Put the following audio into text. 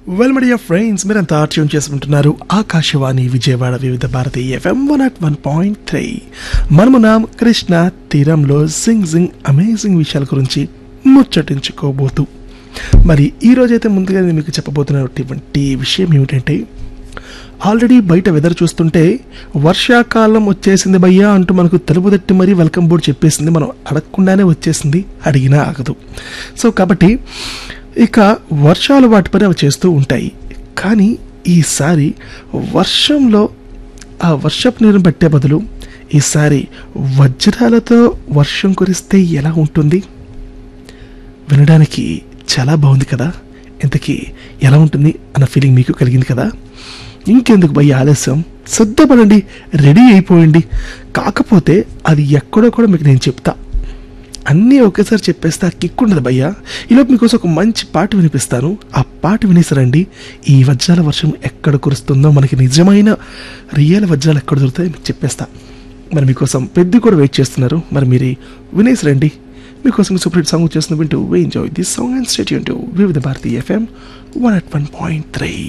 well media friends మీరంతా tune చేసుకుంటున్నారు Akashvani Vijayawada Vividh Bharati FM one at one point three మనము నామ్ కృష్ణ తీరంలో సింగ్ సింగ్ అమేజింగ్ విషయాల గురించి ముచ్చటించుకోబోతూ మరి ఈ రోజైతే ముందుగా నేను మీకు చెప్పబోతున్నటువంటి విషయం ఏమిటంటే ఆల్రెడీ బయట వెదర్ చూస్తుంటే వర్షాకాలం వచ్చేసింది భయ్యా అంటూ మనకు తెలుపు తట్టి మరీ వెల్కమ్ బోర్డు చెప్పేసింది మనం అడగకుండానే వచ్చేసింది అడిగినా ఆగదు సో కాబట్టి ఇక వర్షాలు వాటి పని అవి చేస్తూ ఉంటాయి కానీ ఈసారి వర్షంలో ఆ వర్షపు నీరుని పట్టే బదులు ఈసారి వజ్రాలతో వర్షం కురిస్తే ఎలా ఉంటుంది వినడానికి చాలా బాగుంది కదా ఇంతకీ ఎలా ఉంటుంది అన్న ఫీలింగ్ మీకు కలిగింది కదా ఇంకెందుకు భయ్య ఆలస్యం సిద్ధపడండి రెడీ అయిపోయింది కాకపోతే అది ఎక్కడో కూడా మీకు నేను చెప్తా అన్నీ ఒకేసారి చెప్పేస్తే ఆ కిక్ ఉండదు భయ్య ఈలోపు మీకోసం ఒక మంచి పాట వినిపిస్తాను ఆ పాట వినేసరండి ఈ వజ్రాల వర్షం ఎక్కడ కురుస్తుందో మనకి నిజమైన రియల్ వజ్రాలు ఎక్కడ దొరుకుతాయో మీకు చెప్పేస్తా మరి మీకోసం పెద్ద కూడా వెయిట్ చేస్తున్నారు మరి మీరు వినేసరండి మీకోసం సూపర్ హిట్ సాంగ్ చేస్తున్న వింటూ enjoy this song and stay టు Vividh Bharati FM one at one point three